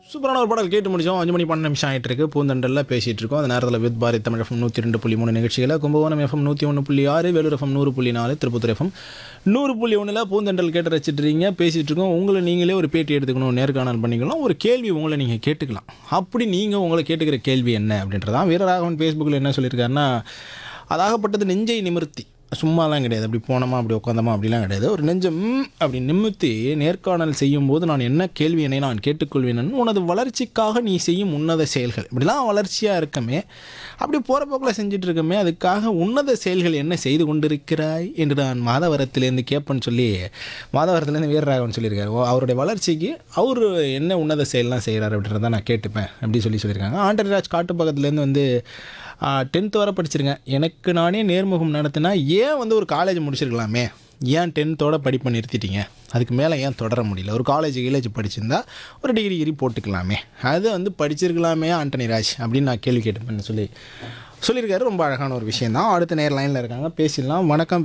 சூப்பரான ஒரு பாடல் கேட்டு முடிச்சோம் அஞ்சு மணி பன்னெண்டு நிமிஷம் ஆகிட்டு இருக்கு பூந்தண்டல்ல பேசிட்டு இருக்கோம் அந்த நேரத்தில் வித் பாரத் தமிழ் எஃப்எம் நூற்றி ரெண்டு புள்ளி மூணு நிகழ்ச்சிகளை கும்பகோணம் எஃப்எம் நூற்றி ஒன்று புள்ளி ஆறு வேலூர் எஃப்எம் நூறு புள்ளி நாலு திருப்பத்தூர் எஃப்எம் நூறு புள்ளி ஒன்றில் பூந்தண்டல் கேட்டு ரசிச்சிட்டு இருக்கீங்க பேசிட்டு இருக்கோம் உங்களை நீங்களே ஒரு பேட்டி எடுத்துக்கணும் நேர்காணல் பண்ணிக்கலாம் ஒரு கேள்வி உங்களை நீங்கள் கேட்டுக்கலாம் அப்படி நீங்கள் உங்களை கேட்டுக்கிற கேள்வி என்ன அப்படின்றதான் வீரராகவன் ஃபேஸ்புக்கில் என்ன சொல்லியிருக்காருன்னா அதாகப்பட்டது நெஞ்சை நிமிர்த்தி சும்மாலாம் கிடையாது அப்படி போனோமா அப்படி உட்காந்தோமா அப்படிலாம் கிடையாது ஒரு நெஞ்சம் ம் அப்படி நிமிர்த்தி நேர்காணல் செய்யும்போது நான் என்ன கேள்வி என்னை நான் கேட்டுக்கொள்வேன் உனது வளர்ச்சிக்காக நீ செய்யும் உன்னத செயல்கள் இப்படிலாம் வளர்ச்சியாக இருக்கமே அப்படி போகிற போக்கில் செஞ்சுட்டு இருக்கமே அதுக்காக உன்னத செயல்கள் என்ன செய்து கொண்டிருக்கிறாய் என்று நான் மாதவரத்திலேருந்து கேட்பேன்னு சொல்லி மாதவரத்துலேருந்து வீரராகவன் சொல்லியிருக்காரு ஓ, அவருடைய வளர்ச்சிக்கு அவர் என்ன உன்னத செயல்லாம் செய்கிறார் அப்படின்றத நான் கேட்டுப்பேன் அப்படி சொல்லி சொல்லியிருக்காங்க ஆண்டரிராஜ் காட்டு பக்கத்துலேருந்து வந்து டென்த் வரை படிச்சிருக்கேன் எனக்கு நானே நேர்முகம் நடத்தினா ஏன் வந்து ஒரு காலேஜ் முடிச்சிருக்கலாமே ஏன் டென்த்தோட படிப்பை நிறுத்திட்டீங்க அதுக்கு மேலே ஏன் தொடர முடியல ஒரு காலேஜ் கிலேஜ் படிச்சிருந்தா ஒரு டிகிரி கிரி போட்டுக்கலாமே அது வந்து படிச்சிருக்கலாமே ஆண்டனி ராஜ் அப்படின்னு நான் கேள்வி கேட்டுப்பேன்னு சொல்லி சொல்லியிருக்காரு ரொம்ப அழகான ஒரு விஷயம் தான் அடுத்த நேர் லைனில் இருக்காங்க பேசிடலாம் வணக்கம்